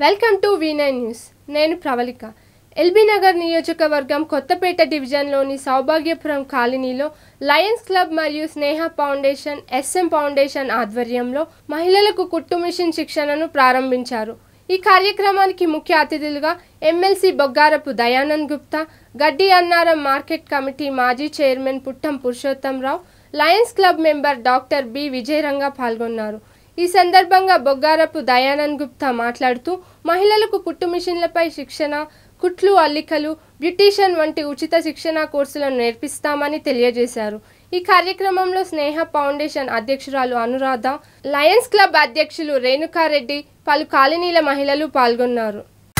Welcome to వీనై news నేను Pravalika LB Nagar నియోజకవర్గం కొత్తపేట డివిజన్లోని సౌభాగ్యపురం కాలనీలో లయన్స్ క్లబ్ మరియు స్నేహ ఫౌండేషన్ ఎస్ఎం ఫౌండేషన్ ఆధ్వర్యంలో మహిళలకు కుట్టు మిషన్ శిక్షణను ప్రారంభించారు ఈ కార్యక్రమానికి ముఖ్య అతిథులుగా MLC Boggarapu Dayanand Gupta Gaddi Annaram market committee మాజీ chairman Puttam Purushottamrao Lions Club member doctor B Vijayaranga పాల్గొన్నారు ఈ సందర్భంగా బొగ్గారపు దయానంద్ గుప్తా మాట్లాడుతూ మహిళలకు కుట్టు మిషన్లపై శిక్షణ కుట్లు అల్లికలు బ్యూటీషియన్ వంటి ఉచిత శిక్షణ కోర్సులను నేర్పిస్తామని తెలియజేశారు ఈ కార్యక్రమంలో స్నేహ ఫౌండేషన్ అధ్యక్షురాలు అనురాధ లయన్స్ క్లబ్ అధ్యక్షులు రేణుకారెడ్డి పలు కాలనీల మహిళలు పాల్గొన్నారు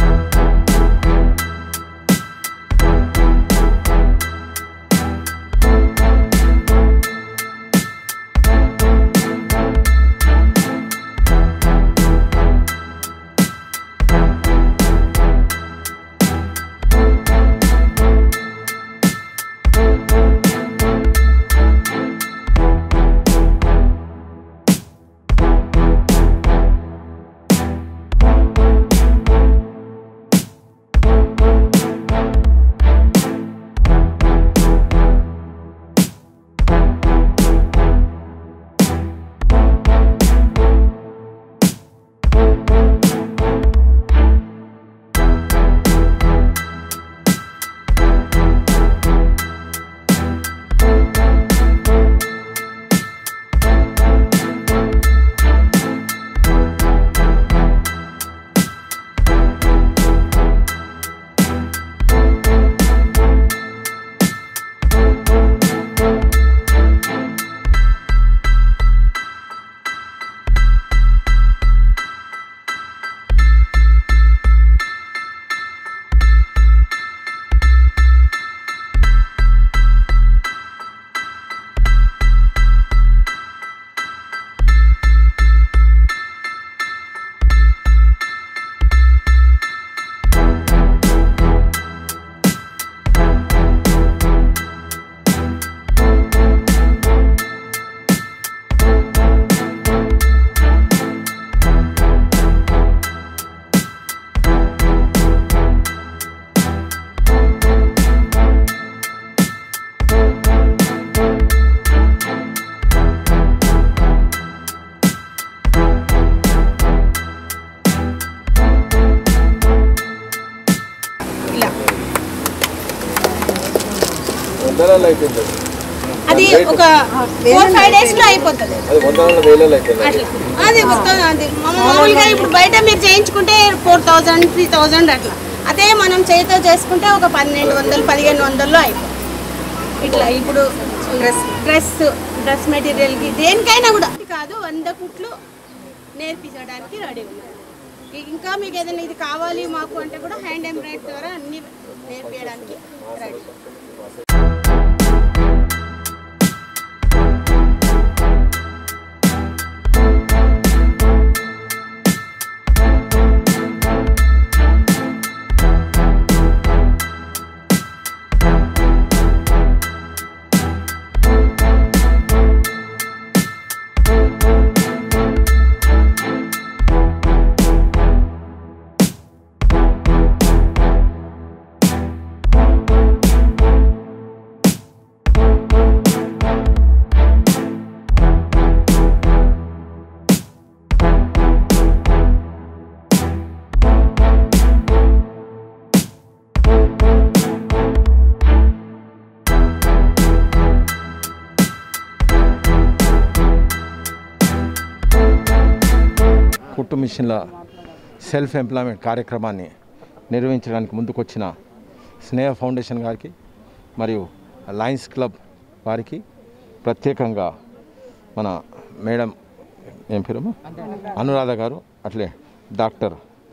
వందలలో అయిపోయింది అది. అది ఒక ఫోర్ ఫైవ్ డేస్ లో అయిపోతుంది అది వందల వేలలో అయిపోయింది అది. అట్లా అది వస్తుంది అది మా- మామూలుగా ఇప్పుడు బయట మీరు చేయించుకుంటే ఫోర్ థౌజండ్ త్రీ థౌజండ్ అట్లా అదే మనం చేతితో చేసుకుంటే ఒక పన్నెండు వందలు పదిహేను వందల్లో అయిపోతుంది ఇట్లా ఇప్పుడు డ్రెస్ డ్రెస్ డ్రెస్ మెటీరియల్కి దేనికైనా కూడా కాదు వంద కుట్లు నేర్పించడానికి రెడీ ఉన్నారు ఇంకా మీకు ఏదైనా ఇది కావాలి మాకు అంటే కూడా హ్యాండ్ ఎంబ్రాయిడ్ ద్వారా అన్ని నేర్పించడానికి రెడీ కుట్టు మిషన్ల సెల్ఫ్ ఎంప్లాయ్మెంట్ కార్యక్రమాన్ని నిర్వహించడానికి ముందుకొచ్చిన స్నేహ ఫౌండేషన్ గారికి మరియు లయన్స్ క్లబ్ వారికి ప్రత్యేకంగా మన మేడం ఏం పేరమ్మా అనురాధ గారు అట్లే డాక్టర్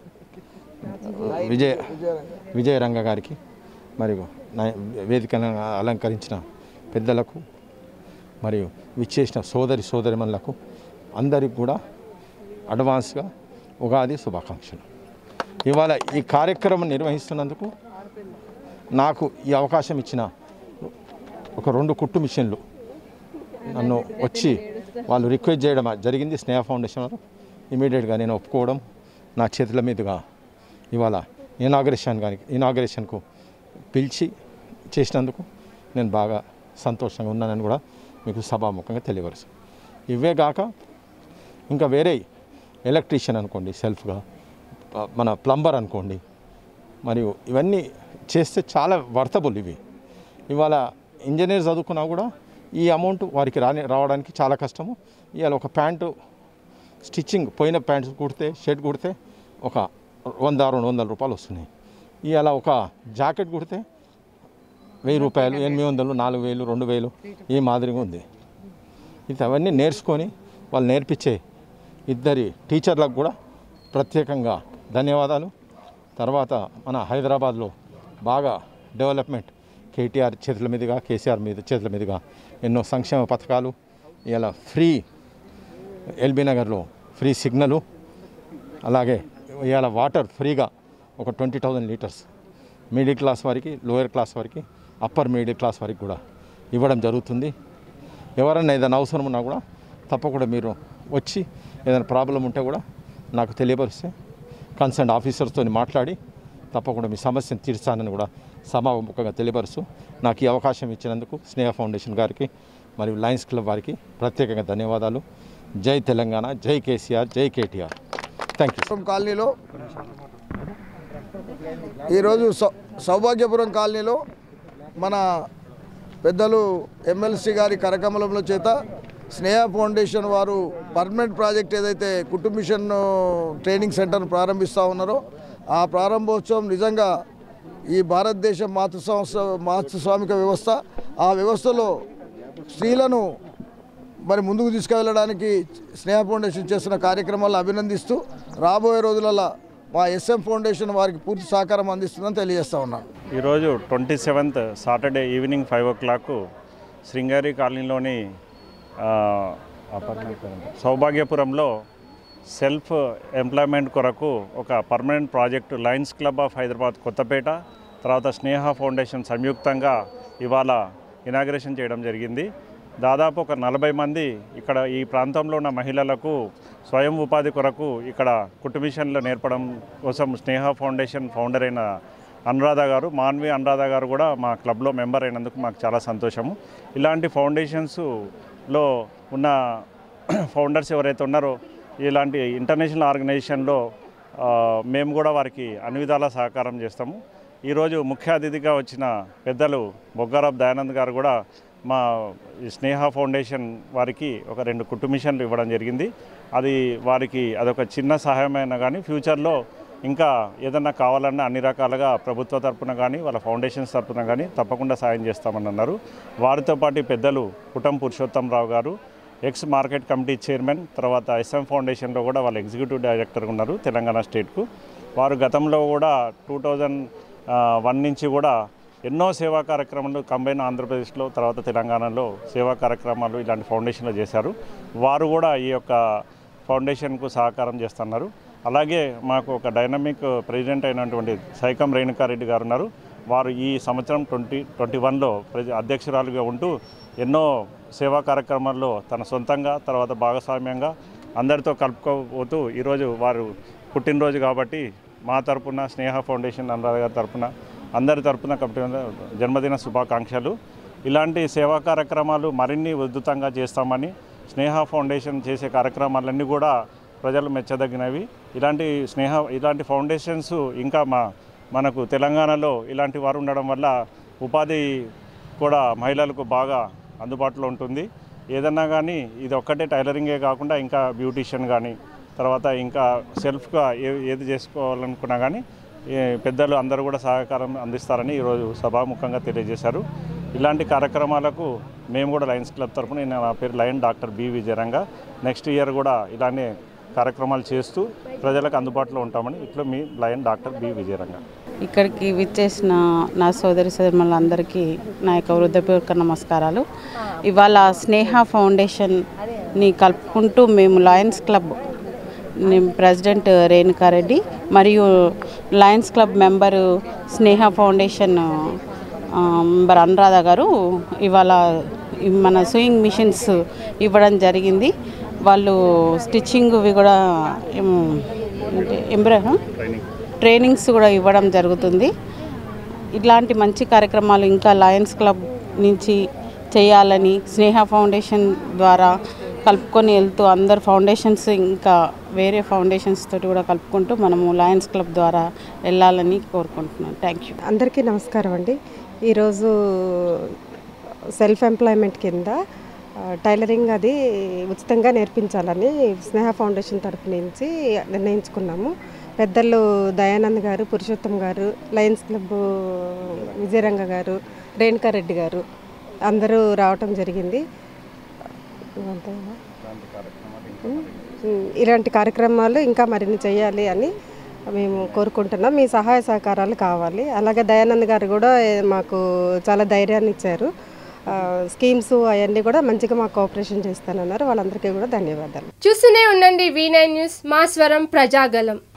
విజయ విజయరంగ గారికి మరియు నా- వేదికను అలంకరించిన పెద్దలకు మరియు విచ్చేసిన సోదరి సోదరిమణులకు అందరికి కూడా అడ్వాన్స్గా ఉగాది శుభాకాంక్షలు ఇవాళ ఈ కార్యక్రమం నిర్వహిస్తున్నందుకు నాకు ఈ అవకాశం ఇచ్చిన ఒక రెండు కుట్టు మిషన్లు నన్ను వచ్చి వాళ్ళు రిక్వెస్ట్ చేయడం జరిగింది స్నేహ ఫౌండేషన్ వారు ఇమీడియట్గా నేను ఒప్పుకోవడం నా చేతుల మీదుగా ఇవాళ ఇనాగ్రేషన్ కానీ ఇనాగ్రేషన్కు పిలిచి చేసినందుకు నేను బాగా సంతోషంగా ఉన్నానని కూడా మీకు సభాముఖంగా తెలియవరుసు ఇవే కాక ఇంకా వేరే ఎలక్ట్రీషియన్ అనుకోండి సెల్ఫ్గా ప- మన ప్లంబర్ అనుకోండి మరియు ఇవన్నీ చేస్తే చాలా వర్తబుల్ ఇవి ఇవాళ ఇంజనీర్ చదువుకున్నా కూడా ఈ అమౌంట్ వారికి రాని రావడానికి చాలా కష్టము ఇవాళ ఒక ప్యాంటు స్టిచ్చింగ్ పోయిన ప్యాంట్ కుడితే షర్ట్ కుడితే ఒక వంద రెండు వందల రూపాయలు వస్తున్నాయి ఇవాళ ఒక జాకెట్ కుడితే వెయ్యి రూపాయలు ఎనిమిది వందలు నాలుగు వేలు రెండు వేలు ఈ మాదిరిగా ఉంది ఇది అవన్నీ నేర్చుకొని వాళ్ళు నేర్పించే ఇద్దరి టీచర్లకు కూడా ప్రత్యేకంగా ధన్యవాదాలు తర్వాత మన హైదరాబాద్లో బాగా డెవలప్మెంట్ కేటీఆర్ చేతుల మీదుగా కేసీఆర్ మీద చేతుల మీదుగా ఎన్నో సంక్షేమ పథకాలు ఇలా ఫ్రీ ఎల్బీ నగర్లో ఫ్రీ సిగ్నలు అలాగే ఇవాళ వాటర్ ఫ్రీగా ఒక twenty thousand litres middle class వారికి లోయర్ క్లాస్ వారికి అప్పర్ మిడిల్ క్లాస్ వారికి కూడా ఇవ్వడం జరుగుతుంది ఎవరైనా ఏదైనా అవసరం ఉన్నా కూడా తప్పకుండా మీరు వచ్చి ఏదైనా ప్రాబ్లం ఉంటే కూడా నాకు తెలియపరిస్తే కన్సర్న్ ఆఫీసర్స్తో మాట్లాడి తప్పకుండా మీ సమస్యను తీర్చానని కూడా సభాముఖంగా తెలియపరుస్తూ నాకు ఈ అవకాశం ఇచ్చినందుకు స్నేహ ఫౌండేషన్ గారికి మరియు లయన్స్ క్లబ్ వారికి ప్రత్యేకంగా ధన్యవాదాలు జై తెలంగాణ జై కేసీఆర్ జై కేటీఆర్ థ్యాంక్ యూ సౌభాగ్యపురం కాలనీలో ఈరోజు సౌ సౌభాగ్యపురం కాలనీలో మన పెద్దలు ఎమ్మెల్సీ గారి కరకమలంలో చేత స్నేహ ఫౌండేషన్ వారు పర్మనెంట్ ప్రాజెక్ట్ ఏదైతే కుటుంబ మిషన్ ట్రైనింగ్ సెంటర్ను ప్రారంభిస్తూ ఉన్నారో ఆ ప్రారంభోత్సవం నిజంగా ఈ భారతదేశం మాతృ సంస్థ మాతృస్వామిక వ్యవస్థ ఆ వ్యవస్థలో స్త్రీలను మరి ముందుకు తీసుకువెళ్ళడానికి స్నేహ ఫౌండేషన్ చేస్తున్న కార్యక్రమాలను అభినందిస్తూ రాబోయే రోజులలో మా ఎస్ఎం ఫౌండేషన్ వారికి పూర్తి సహకారం అందిస్తుందని తెలియజేస్తా ఉన్నాను ఈరోజు twenty seventh Saturday evening five o'clock Srungari కాలనీలోని ఆ, అపార్ట్మెంట్ పేరు? సౌభాగ్యపురంలో సెల్ఫ్ ఎంప్లాయ్మెంట్ కొరకు ఒక permanent project Lions Club of Hyderabad Kothapet తర్వాత స్నేహ ఫౌండేషన్ సంయుక్తంగా ఇవాళ ఇనాగ్రేషన్ చేయడం జరిగింది దాదాపు ఒక నలభై మంది ఇక్కడ ఈ ప్రాంతంలో ఉన్న మహిళలకు స్వయం ఉపాధి కొరకు ఇక్కడ కుటుంబిషన్లు నేర్పడం కోసం స్నేహ ఫౌండేషన్ ఫౌండర్ అయిన అనురాధ గారు మాన్వి అనురాధ గారు కూడా మా క్లబ్లో మెంబర్ అయినందుకు మాకు చాలా సంతోషము ఇలాంటి ఫౌండేషన్స్లో ఉన్న ఫౌండర్స్ ఎవరైతే ఉన్నారో ఇలాంటి ఇంటర్నేషనల్ ఆర్గనైజేషన్లో ఆ, మేము కూడా వారికి అన్ని విధాలా సహకారం చేస్తాము ఈరోజు ముఖ్య అతిథిగా వచ్చిన పెద్దలు బొగ్గారబ్ దయానంద్ గారు కూడా మా ఈ స్నేహ ఫౌండేషన్ వారికి ఒక రెండు కుటుంబిషన్లు ఇవ్వడం జరిగింది అది వారికి అదొక చిన్న సహాయమైనా కానీ ఫ్యూచర్లో ఇంకా ఏదన్నా కావాలన్నా అన్ని రకాలుగా ప్రభుత్వ తరపున కానీ వాళ్ళ ఫౌండేషన్స్ తరపున కానీ తప్పకుండా సాయం చేస్తామని అన్నారు వారితో పాటు పెద్దలు కుటం పురుషోత్తం రావు గారు ఎక్స్ మార్కెట్ కమిటీ చైర్మన్ తర్వాత ఎస్ఎం ఫౌండేషన్లో కూడా వాళ్ళు ఎగ్జిక్యూటివ్ డైరెక్టర్గా ఉన్నారు తెలంగాణ స్టేట్కు వారు గతంలో కూడా టూ థౌజండ్ వన్ నుంచి కూడా ఎన్నో సేవా కార్యక్రమాలు కంబైన్ ఆంధ్రప్రదేశ్లో తర్వాత తెలంగాణలో సేవా కార్యక్రమాలు ఇలాంటి ఫౌండేషన్లో చేశారు వారు కూడా ఈ యొక్క ఫౌండేషన్కు సహకారం చేస్తున్నారు అలాగే మాకు ఒక డైనమిక్ ప్రెసిడెంట్ అయినటువంటి సైకం రేణుకారెడ్డి గారు ఉన్నారు వారు ఈ సంవత్సరం ట్వంటీ ట్వంటీ వన్లో అధ్యక్షురాలుగా ఉంటూ ఎన్నో సేవా కార్యక్రమాల్లో తన సొంతంగా తర్వాత భాగస్వామ్యంగా అందరితో కలుపుకోబోతూ ఈరోజు వారు పుట్టినరోజు కాబట్టి మా తరపున స్నేహ ఫౌండేషన్ అనురాధ గారి తరపున అందరి తరపున కమిటీ జన్మదిన శుభాకాంక్షలు ఇలాంటి సేవా కార్యక్రమాలు మరిన్ని ఉధృతంగా చేస్తామని స్నేహ ఫౌండేషన్ చేసే కార్యక్రమాలన్నీ కూడా ప్రజలు మెచ్చదగినవి ఇలాంటి స్నేహ ఇలాంటి ఫౌండేషన్స్ ఇంకా మా మనకు తెలంగాణలో ఇలాంటి వారు ఉండడం వల్ల ఉపాధి కూడా మహిళలకు బాగా అందుబాటులో ఉంటుంది ఏదన్నా కానీ ఇది ఒక్కటే టైలరింగే కాకుండా ఇంకా బ్యూటీషియన్ కానీ తర్వాత ఇంకా సెల్ఫ్గా ఏ ఏది చేసుకోవాలనుకున్నా కానీ ఏ పెద్దలు అందరూ కూడా సహకారం అందిస్తారని ఈరోజు సభాముఖంగా తెలియజేశారు ఇలాంటి కార్యక్రమాలకు మేము కూడా లయన్స్ క్లబ్ తరఫున నేను నా పేరు lion doctor B Vijayaranga next year కూడా ఇలానే కార్యక్రమాలు చేస్తూ ప్రజలకు అందుబాటులో ఉంటామని ఇట్లా మీ లయన్ డాక్టర్ బి విజయరంగ ఇక్కడికి విచ్చేసిన నా సోదరి సోదరులందరికీ నా యొక్క హృదయపూర్వక నమస్కారాలు ఇవాళ స్నేహ ఫౌండేషన్ని కలుపుకుంటూ మేము లయన్స్ క్లబ్ నేను ప్రెసిడెంట్ రేణుకారెడ్డి మరియు Lions Club member Sneha Foundation ఆ, మెంబర్ అనురాధ గారు ఇవాళ ఈ మన సూయింగ్ మిషన్స్ ఇవ్వడం జరిగింది వాళ్ళు స్టిచ్చింగ్ ఇవి కూడా ఎంబ్రా ట్రైనింగ్స్ కూడా ఇవ్వడం జరుగుతుంది ఇట్లాంటి మంచి కార్యక్రమాలు ఇంకా లయన్స్ క్లబ్ నుంచి చేయాలని స్నేహ ఫౌండేషన్ ద్వారా కలుపుకొని వెళ్తూ అందరు ఫౌండేషన్స్ ఇంకా వేరే ఫౌండేషన్స్ తోటి కూడా కలుపుకుంటూ మనము లయన్స్ క్లబ్ ద్వారా వెళ్ళాలని కోరుకుంటున్నాను థ్యాంక్ యూ అందరికీ నమస్కారం అండి ఈరోజు సెల్ఫ్ ఎంప్లాయ్మెంట్ కింద ఆ, టైలరింగ్ అది ఉచితంగా నేర్పించాలని స్నేహ ఫౌండేషన్ తరపు నుంచి నిర్ణయించుకున్నాము పెద్దలు దయానంద్ గారు పురుషోత్తం గారు లయన్స్ క్లబ్ విజయరంగ గారు రేణుకా రెడ్డి గారు అందరూ రావటం జరిగింది అంతేనా? ఉమ్, ఇలాంటి కార్యక్రమాలు ఇంకా మరిన్ని చేయాలి అని మేము కోరుకుంటున్నాం మీ సహాయ సహకారాలు కావాలి అలాగే దయానంద్ గారు కూడా ఏ, మాకు చాలా ధైర్యాన్ని ఇచ్చారు ఆ, స్కీమ్స్ అవన్నీ కూడా మంచిగా మాకు కోఆపరేషన్ చేస్తానన్నారు వాళ్ళందరికీ కూడా ధన్యవాదాలు చూస్తూనే ఉండండి వి నైన్ న్యూస్ మా స్వరం ప్రజాగలం